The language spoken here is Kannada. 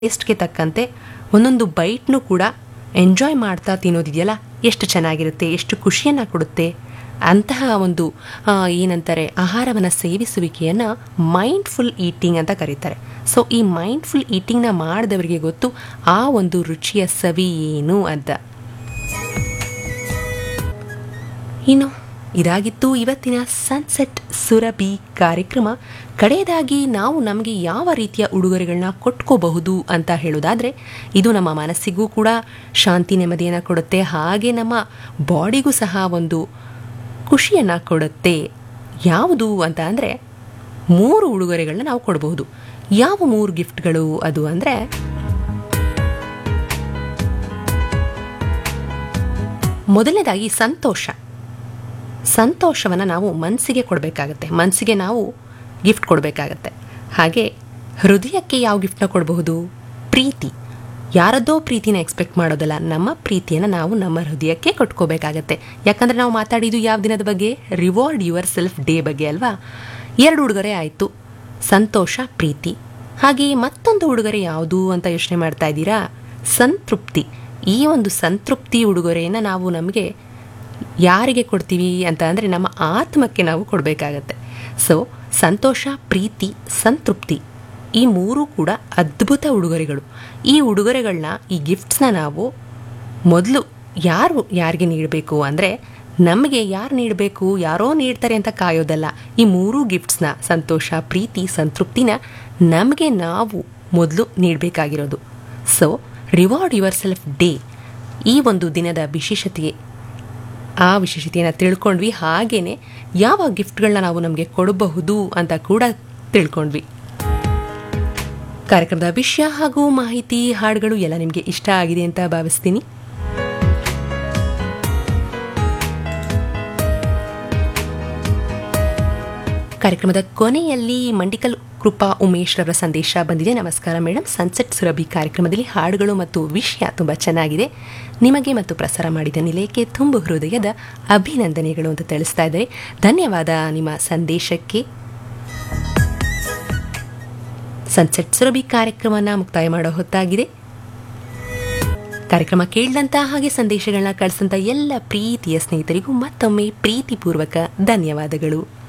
ಟೇಸ್ಟ್ಗೆ ತಕ್ಕಂತೆ ಒಂದೊಂದು ಬೈಟ್ನು ಕೂಡ ಎಂಜಾಯ್ ಮಾಡ್ತಾ ತಿನ್ನೋದಿದೆಯಲ್ಲ ಎಷ್ಟು ಚೆನ್ನಾಗಿರುತ್ತೆ ಎಷ್ಟು ಖುಷಿಯನ್ನು ಕೊಡುತ್ತೆ ಅಂತಹ ಒಂದು ಆ, ಏನಂತಾರೆ ಆಹಾರವನ್ನು ಸೇವಿಸುವಿಕೆಯನ್ನು ಮೈಂಡ್ಫುಲ್ ಈಟಿಂಗ್ ಅಂತ ಕರೀತಾರೆ ಸೊ ಈ ಮೈಂಡ್ಫುಲ್ ಈಟಿಂಗ್ನ ಮಾಡಿದವರಿಗೆ ಗೊತ್ತು ಆ ಒಂದು ರುಚಿಯ ಸವಿ ಏನು ಅಂತ ಇನ್ನು ಇದಾಗಿತ್ತು ಇವತ್ತಿನ ಸನ್ಸೆಟ್ ಸುರಭಿ ಕಾರ್ಯಕ್ರಮ ಕಡೆಯದಾಗಿ ನಾವು ನಮಗೆ ಯಾವ ರೀತಿಯ ಉಡುಗೊರೆಗಳನ್ನ ಕೊಟ್ಕೋಬಹುದು ಅಂತ ಹೇಳೋದಾದರೆ ಇದು ನಮ್ಮ ಮನಸ್ಸಿಗೂ ಕೂಡ ಶಾಂತಿ ನೆಮ್ಮದಿಯನ್ನು ಕೊಡುತ್ತೆ ಹಾಗೆ ನಮ್ಮ ಬಾಡಿಗೂ ಸಹ ಒಂದು ಖುಷಿಯನ್ನು ಕೊಡುತ್ತೆ ಯಾವುದು ಅಂತ ಅಂದರೆ ಮೂರು ಉಡುಗೊರೆಗಳನ್ನ ನಾವು ಕೊಡಬಹುದು ಯಾವ ಮೂರು ಗಿಫ್ಟ್ಗಳು ಅದು ಅಂದರೆ ಮೊದಲನೇದಾಗಿ ಸಂತೋಷ ಸಂತೋಷವನ್ನು ನಾವು ಮನಸ್ಸಿಗೆ ಕೊಡಬೇಕಾಗತ್ತೆ ಮನಸ್ಸಿಗೆ ನಾವು ಗಿಫ್ಟ್ ಕೊಡಬೇಕಾಗತ್ತೆ ಹಾಗೆ ಹೃದಯಕ್ಕೆ ಯಾವ ಗಿಫ್ಟ್ನ ಕೊಡಬಹುದು ಪ್ರೀತಿ ಯಾರದ್ದೋ ಪ್ರೀತಿನ ಎಕ್ಸ್ಪೆಕ್ಟ್ ಮಾಡೋದಲ್ಲ ನಮ್ಮ ಪ್ರೀತಿಯನ್ನು ನಾವು ನಮ್ಮ ಹೃದಯಕ್ಕೆ ಕೊಟ್ಕೋಬೇಕಾಗತ್ತೆ ಯಾಕಂದರೆ ನಾವು ಮಾತಾಡಿದ್ದು ಯಾವ ದಿನದ ಬಗ್ಗೆ ರಿವಾರ್ಡ್ ಯುವರ್ ಸೆಲ್ಫ್ ಡೇ ಬಗ್ಗೆ ಅಲ್ವಾ ಎರಡು ಉಡುಗೊರೆ ಆಯಿತು ಸಂತೋಷ ಪ್ರೀತಿ ಹಾಗೆಯೇ ಮತ್ತೊಂದು ಉಡುಗೊರೆ ಯಾವುದು ಅಂತ ಯೋಚನೆ ಮಾಡ್ತಾ ಇದ್ದೀರಾ ಸಂತೃಪ್ತಿ ಈ ಒಂದು ಸಂತೃಪ್ತಿ ಉಡುಗೊರೆಯನ್ನು ನಾವು ನಮಗೆ ಯಾರಿಗೆ ಕೊಡ್ತೀವಿ ಅಂತ ಅಂದರೆ ನಮ್ಮ ಆತ್ಮಕ್ಕೆ ನಾವು ಕೊಡಬೇಕಾಗತ್ತೆ ಸೊ ಸಂತೋಷ ಪ್ರೀತಿ ಸಂತೃಪ್ತಿ ಈ ಮೂರು ಕೂಡ ಅದ್ಭುತ ಉಡುಗೊರೆಗಳು ಈ ಉಡುಗೊರೆಗಳನ್ನ ಈ ಗಿಫ್ಟ್ಸ್ನ ನಾವು ಮೊದಲು ಯಾರು ಯಾರಿಗೆ ನೀಡಬೇಕು ಅಂದರೆ ನಮಗೆ ಯಾರು ನೀಡಬೇಕು ಯಾರೋ ನೀಡ್ತಾರೆ ಅಂತ ಕಾಯೋದಲ್ಲ ಈ ಮೂರು ಗಿಫ್ಟ್ಸ್ನ ಸಂತೋಷ ಪ್ರೀತಿ ಸಂತೃಪ್ತಿನ ನಮಗೆ ನಾವು ಮೊದಲು ನೀಡಬೇಕಾಗಿರೋದು so reward your self day ಈ ಒಂದು ದಿನದ ವಿಶೇಷತೆ ಆ ವಿಶೇಷತೆಯನ್ನು ತಿಳ್ಕೊಂಡ್ವಿ ಹಾಗೇನೆ ಯಾವ ಗಿಫ್ಟ್ಗಳನ್ನ ನಾವು ನಮಗೆ ಕೊಡಬಹುದು ಅಂತ ಕೂಡ ತಿಳ್ಕೊಂಡ್ವಿ ಕಾರ್ಯಕ್ರಮದ ವಿಷಯ ಹಾಗೂ ಮಾಹಿತಿ ಹಾಡುಗಳು ಎಲ್ಲ ನಿಮಗೆ ಇಷ್ಟ ಆಗಿದೆ ಅಂತ ಭಾವಿಸ್ತೀನಿ ಕಾರ್ಯಕ್ರಮದ ಕೊನೆಯಲ್ಲಿ ಮಂಡಿಕಲ್ ಕೃಪಾ ಉಮೇಶ್ ರವರ ಸಂದೇಶ ಬಂದಿದೆ ನಮಸ್ಕಾರ ಮೇಡಮ್ ಸನ್ಸೆಟ್ ಸುರಭಿ ಕಾರ್ಯಕ್ರಮದಲ್ಲಿ ಹಾಡುಗಳು ಮತ್ತು ವಿಷಯ ತುಂಬ ಚೆನ್ನಾಗಿದೆ ನಿಮಗೆ ಮತ್ತು ಪ್ರಸಾರ ಮಾಡಿದ ನಿಲಯಕ್ಕೆ ತುಂಬ ಹೃದಯದ ಅಭಿನಂದನೆಗಳು ಅಂತ ತಿಳಿಸ್ತಾ ಇದ್ದಾರೆ ಧನ್ಯವಾದ ನಿಮ್ಮ ಸಂದೇಶಕ್ಕೆ ಸನ್ಸೆಟ್ ಸುರಭಿ ಕಾರ್ಯಕ್ರಮನ ಮುಕ್ತಾಯ ಮಾಡೋ ಹೊತ್ತಾಗಿದೆ ಕಾರ್ಯಕ್ರಮ ಕೇಳಿದಂತ ಹಾಗೆ ಸಂದೇಶಗಳನ್ನ ಕಳಿಸಂತ ಎಲ್ಲ ಪ್ರೀತಿಯ ಸ್ನೇಹಿತರಿಗೂ ಮತ್ತೊಮ್ಮೆ ಪ್ರೀತಿಪೂರ್ವಕ ಧನ್ಯವಾದಗಳು